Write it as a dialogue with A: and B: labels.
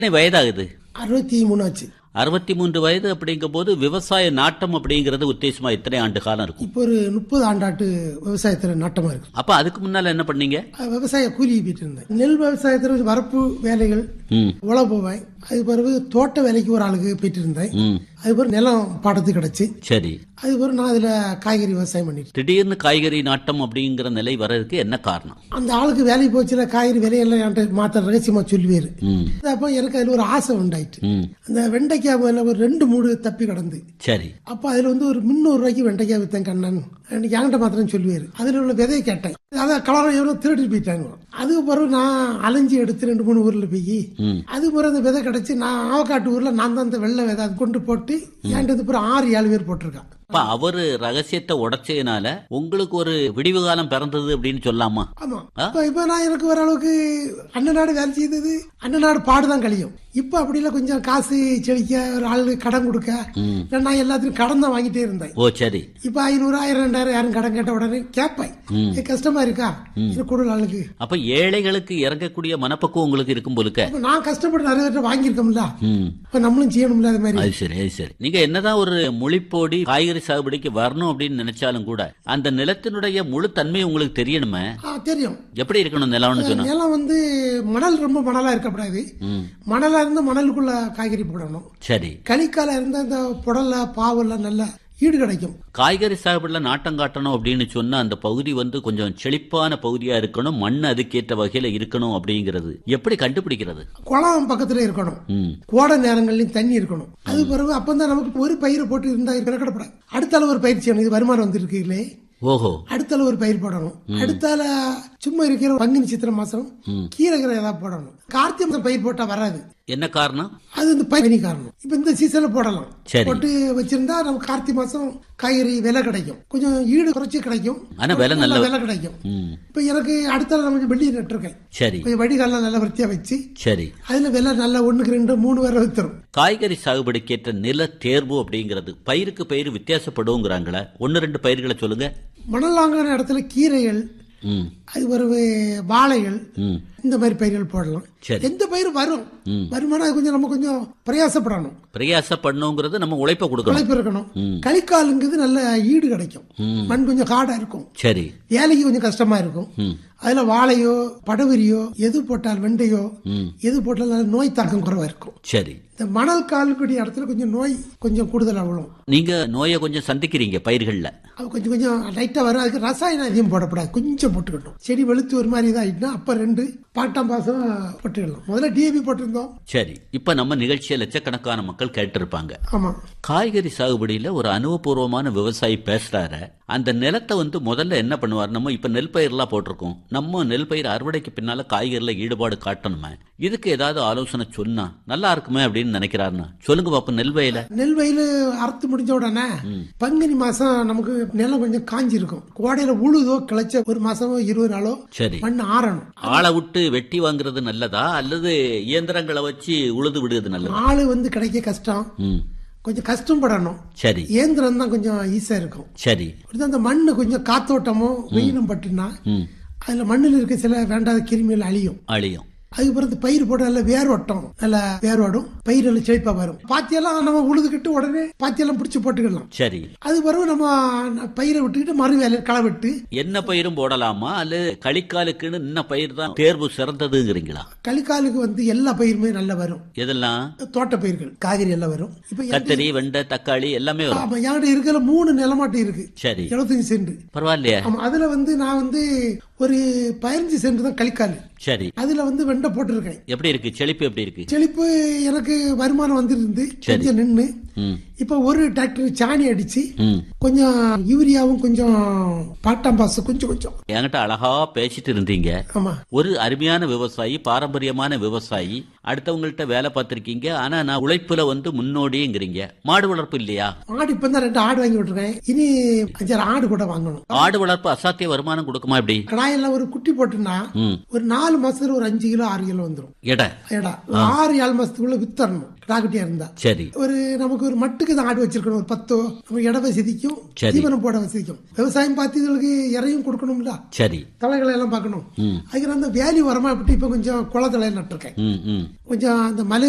A: எத்தனை வயதாகுது
B: அறுபத்தி மூணு ஆச்சு
A: அறுபத்தி மூன்று வயது அப்படிங்கும் போது விவசாய நாட்டம் அப்படிங்கிறது உத்தேசமா எத்தனை ஆண்டு காலம் இருக்கும்
B: இப்போ ஒரு முப்பது ஆண்டாட்டு விவசாயத்துல நாட்டமா இருக்கு
A: அப்ப அதுக்கு முன்னால என்ன பண்ணீங்க
B: அஹ் விவசாய கூலி போயிட்டு இருந்தேன் நெல் விவசாயத்துல வரப்பு வேலைகள்
A: ம்
B: உழவு போவேன் அது பிறகு தோட்ட வேலைக்கு ஒரு ஆளுக்கு போயிட்டு இருந்தேன்
A: ம்
B: அது பிறகு நிலம் பாடத்துக்கு கிடைச்சு
A: சரி
B: அது பிறகு நான் அதுல காய்கறி விவசாயம் பண்ணிட்டு
A: திடீர்னு காய்கறி நாட்டம் அப்படிங்கிற நிலை வர்றதுக்கு என்ன காரணம்
B: அந்த ஆளுக்கு வேலைக்கு போச்சுல காய்கறி விலையெல்லாம் என்கிட்ட மாத்த ரகசியமா சொல்லுவாரு
A: ம்
B: அப்போ எனக்கு அதுல ஒரு ஆசை உண்டாயிட்டு
A: ம்
B: அந்த வெண்டைக்காய் மேல ஒரு ரெண்டு மூடு தப்பி கிடந்து
A: சரி
B: அப்ப அதுல வந்து ஒரு முன்னூறு ரூபாய்க்கு வெண்டைக்காய் வித்தேன் கண்ணன் எனக்கு என்கிட்ட மாத்திரம் சொல்லுவாரு அதுல உள்ள விதையை கேட்டேன் அதான் கலரை எவ்வளவு திருடிட்டு போயிட்டாங்க அதுக்கு பிறகு நான் அலைஞ்சி எடுத்து ரெண்டு மூணு ஊர்ல போய்
A: ம்
B: அது பிறகு அந்த விதை கிடைச்சு நான் ஆவக்காட்டு ஊர்ல நான் தான் அந்த வெள்ளை விதை அது கொண்டு போட்டு என்கிட்ட பிறகு ஆறு ஏழு பேர் போட்டிருக்கான்
A: அப்ப அவரு ரகசியத்தை உடைச்சதுனால உங்களுக்கு ஒரு விடிவு காலம் பிறந்தது அப்படின்னு சொல்லாமா
B: ஆமா
A: ஆ?
B: இப்ப இப்ப நான் எனக்கு ஓரளவுக்கு அண்ணனாடு வேலை செய்தது அண்ணனாடு பாடுதான் கழியும் இப்ப அப்படி இல்ல கொஞ்சம் காசு செழிக்க ஒரு ஆளு கடன் கொடுக்க இல்ல நான் எல்லாத்தையும் கடன் தான் வாங்கிட்டே இருந்தேன்
A: ஓ சரி
B: இப்ப ஐநூறு ஆயிரம் ரெண்டாயிரம் யாரும் கடன் கேட்ட உடனே கேட்பேன் இது கஷ்டமா இருக்கா இது கொடுல ஆளுக்கு
A: அப்ப ஏழைகளுக்கு இறங்கக்கூடிய மனப்பக்குவம் உங்களுக்கு இருக்கும் போலுக்க
B: அப்ப நான் கஷ்டப்பட்டு நிறைய பேர்ட்ட வாங்கியிருக்கோம்ல
A: ம்
B: இப்ப நம்மளும் செய்யணும்ல அது மாதிரி
A: அது சரி அது சரி நீங்க என்னதான் ஒரு மொழிப்போடி காய்கறி சாகுபடிக்கு வரணும் அப்படின்னு நினைச்சாலும் கூட அந்த நிலத்தினுடைய முழு தன்மை உங்களுக்கு தெரியணுமே
B: ஆ, தெரியும்
A: எப்படி இருக்கணும் நிலம்னு சொன்னா
B: நிலம் வந்து மணல் ரொம்ப மணலா இருக்கக்கூடாது
A: ம்
B: மணலா இருந்து மணலுக்குள்ள காய்கறி போடணும்
A: சரி
B: களிக்கால இருந்து அந்த புடல்ல பாவல்ல நல்ல ஈடு கிடைக்கும்
A: காய்கறி சாகுபடியில நாட்டம் காட்டணும் அப்படின்னு சொன்னா அந்த பகுதி வந்து கொஞ்சம் செழிப்பான பகுதியா இருக்கணும் மண் அதுக்கேற்ற வகையில இருக்கணும் அப்படிங்கிறது எப்படி கண்டுபிடிக்கிறது
B: குளம் பக்கத்துல இருக்கணும்
A: ம்
B: கோடை நேரங்கள்லயும் தண்ணி இருக்கணும் அது பிறகு அப்பதான் நமக்கு ஒரு பயிரை போட்டு இருந்தா கிடக்கப்படாது அடுத்தால ஒரு பயிர் செய்யணும் இது வருமானம் வந்திருக்கீங்களே
A: ஓஹோ
B: அடுத்தால ஒரு பயிர் போடணும் அடுத்தால சும்மா இருக்கிற பங்குனி சித்திரை மாசம் கீரை கீரை ஏதாவது போடணும் கார்த்திகை மாசம் பயிர் போட்டா வராது
A: என்ன காரணம்
B: அது இந்த பயிர் காரணம் இப்ப இந்த சீசன்ல போடலாம்
A: சரி.
B: போட்டு வச்சிருந்தா நம்ம கார்த்திகை மாசம் காய்கறி விலை கிடைக்கும் கொஞ்சம் ஈடு குறைச்சி கிடைக்கும்
A: ஆனா விலை நல்ல
B: விலை கிடைக்கும்
A: ம்
B: இப்ப எனக்கு அடுத்தால நான் கொஞ்சம் வெள்ளி நட்டுருக்கேன்
A: சரி
B: கொஞ்சம் வடிகால்லாம் நல்லா வൃத்தியா வச்சு
A: சரி
B: அதுல விலை நல்லா ஒண்ணுக்கு ரெண்டு மூணு வரை வித்துரும்
A: காய்கறி சாகுபடிக்கேற்ற நில தேர்வு அப்படிங்கிறது பயிருக்கு பயிர் வித்தியாசப்படுங்கிறாங்களே ஒன்னு ரெண்டு பயிர்களை சொல்லுங்க
B: மணலாங்கான இடத்துல கீரைகள்
A: ம்
B: அது பிறகு வாழைகள்
A: ம்
B: இந்த மாதிரி பயிர்கள் போடலாம்
A: சரி.
B: எந்த பயிர் வரும்
A: ம்.
B: வருமானம் அது கொஞ்சம் நம்ம கொஞ்சம் பிரயாசப்படணும்
A: பிரயாசப்படணுங்கிறது நம்ம உழைப்ப கொடுக்கணும்
B: உழைப்பு இருக்கணும்
A: ம்.
B: களிக்காலுங்கிறது நல்ல ஈடு கிடைக்கும்
A: ம்.
B: மண் கொஞ்சம் காடா இருக்கும்
A: சரி
B: வேலைக்கு கொஞ்சம் கஷ்டமா இருக்கும்
A: ம்
B: அதுல வாழையோ படவரியோ எது போட்டால் வெண்டையோ
A: ம்
B: எது போட்டாலும் நல்ல நோய் தாக்கம் குறைவா இருக்கும்
A: சரி
B: இந்த மணல் காலுக்குடிய இடத்துல கொஞ்சம் நோய் கொஞ்சம் கூடுதலா விழும்
A: நீங்க நோயை கொஞ்சம் சந்திக்கிறீங்க பயிர்கள்ல
B: அது கொஞ்சம் கொஞ்சம் லைட்டா வரும் அதுக்கு ரசாயனம் அதிகம் போடக்கூடாது கொஞ்சம் போட்டுக்கணும் செடி வெளுத்து ஒரு மாதிரி இதாகிட்டுனா அப்ப ரெண்டு பாட்டாம் பாசம் போட்டுக்கலாம் முதல்ல டிஏபி போட்டிருந்தோம்
A: சரி இப்ப நம்ம நிகழ்ச்சியை லட்சக்கணக்கான மக்கள் கேட்டிருப்பாங்க
B: ஆமா
A: காய்கறி சாகுபடியில ஒரு அனுபவபூர்வமான விவசாயி பேசுறாரு அந்த நிலத்தை வந்து முதல்ல என்ன பண்ணுவார் நம்ம இப்ப நெல் பயிரெல்லாம் போட்டிருக்கோம் நம்ம நெல் பயிர் அறுவடைக்கு பின்னால காய்கறில ஈடுபாடு காட்டணுமே இதுக்கு ஏதாவது ஆலோசனை சொன்னா நல்லா இருக்குமே அப்படின்னு நினைக்கிறாருன்னா சொல்லுங்க பாப்போம் நெல் வயல
B: நெல் வயல் அறுத்து முடிஞ்ச உடனே பங்குனி மாசம் நமக்கு நிலம் கொஞ்சம் காஞ்சி இருக்கும் கோடையில உழுதோ கிளச்ச ஒரு மாசமோ இருபது நாளோ
A: சரி
B: மண் ஆறணும்
A: ஆளை விட்டு வெட்டி வாங்குறது நல்லதா அல்லது இயந்திரங்களை வச்சு உழுது விடுறது நல்லதா
B: ஆளு வந்து கிடைக்க கஷ்டம்
A: ம்
B: கொஞ்சம் கஷ்டம் படணும்
A: சரி
B: இயந்திரம் தான் கொஞ்சம் ஈஸியா இருக்கும்
A: சரி
B: அப்படிதான் அந்த மண்ணு கொஞ்சம் காத்தோட்டமும் வெயிலும் பட்டுனா
A: ம்
B: அதுல மண்ணில் இருக்க சில வேண்டாத கிருமிகள் அழியும்
A: அழியும்
B: அதுக்கு பிறகு பயிர் போட்டு நல்ல வேர்வட்டம் நல்ல வேர்வடும் பயிர் நல்ல செழிப்பா வரும் பாத்தியெல்லாம் நம்ம உழுதுகிட்டு உடனே பாத்தியெல்லாம் பிடிச்சி போட்டுக்கலாம்
A: சரி
B: அது பிறகு நம்ம பயிரை விட்டுக்கிட்டு மறு வேலையை களை விட்டு
A: என்ன பயிரும் போடலாமா அல்லது களிக்காலுக்குன்னு இன்ன பயிர் தான் தேர்வு சிறந்ததுங்கிறீங்களா
B: களிக்காலுக்கு வந்து எல்லா பயிருமே நல்லா வரும்
A: எதெல்லாம்
B: தோட்ட பயிர்கள் காய்கறி எல்லாம் வரும் இப்ப என்கிட்ட-
A: கத்தரி வெண்டை தக்காளி எல்லாமே வரும்
B: ஆமா என்கிட்ட இருக்கிற மூணு நிலமாட்டு இருக்கு
A: சரி
B: எழுபத்தஞ்சு சென்ட்
A: பரவாயில்லையே
B: ஆமா அதுல வந்து நான் வந்து ஒரு பதினஞ்சு சென்ட் தான் களிக்கால்
A: சரி
B: அதுல வந்து வெண்டை போட்டிருக்கேன்
A: எப்படி இருக்கு செழிப்பு எப்படி இருக்கு
B: செழிப்பு எனக்கு வருமானம் வந்திருந்து கொஞ்சம் நின்று
A: ம்
B: இப்ப ஒரு டிராக்டர் சாணி அடிச்சு
A: ம்
B: கொஞ்சம் யூரியாவும் கொஞ்சம் பாட்டாம் பாசு கொஞ்சம் கொஞ்சம்
A: என்கிட்ட அழகா பேசிட்டு இருந்தீங்க
B: ஆமா
A: ஒரு அருமையான விவசாயி பாரம்பரியமான விவசாயி அடுத்தவங்கள்ட்ட வேலை பார்த்திருக்கீங்க ஆனா நான் உழைப்புல வந்து முன்னோடிங்கிறீங்க மாடு வளர்ப்பு இல்லையா
B: ஆடு இப்ப தான் ரெண்டு ஆடு வாங்கி விட்டுருக்கேன் இனி அஞ்சாறு ஆடு கூட வாங்கணும்
A: ஆடு வளர்ப்பு அசாத்திய வருமானம் கொடுக்குமா எப்படி
B: கடாயெல்லாம் ஒரு குட்டி போட்டுன்னா
A: ம்
B: ஒரு நாலு மாசத்துல ஒரு அஞ்சு கிலோ ஆறு கிலோ வந்துடும்
A: எடை
B: ஏடா ஒரு ஆறு ஏழு மாசத்துக்குள்ள வித்தரணும் கிடாக்குட்டியா இருந்தா
A: சரி
B: ஒரு நமக்கு ஒரு மட்டுக்கு தான் ஆடு வச்சிருக்கணும் ஒரு பத்தோ நம்ம இட வசதிக்கும்
A: சரி.
B: தீவனம் போட வசதிக்கும் விவசாயம் பார்த்து இதுகளுக்கு இறையும் கொடுக்கணும்ல
A: சரி
B: தலைகளை எல்லாம் பார்க்கணும்
A: ம்
B: அதுக்கு அந்த வேலி வரமா விட்டு இப்ப கொஞ்சம் குளத்தலை நட்டிருக்கேன்
A: ம் ம்
B: கொஞ்சம் அந்த மலை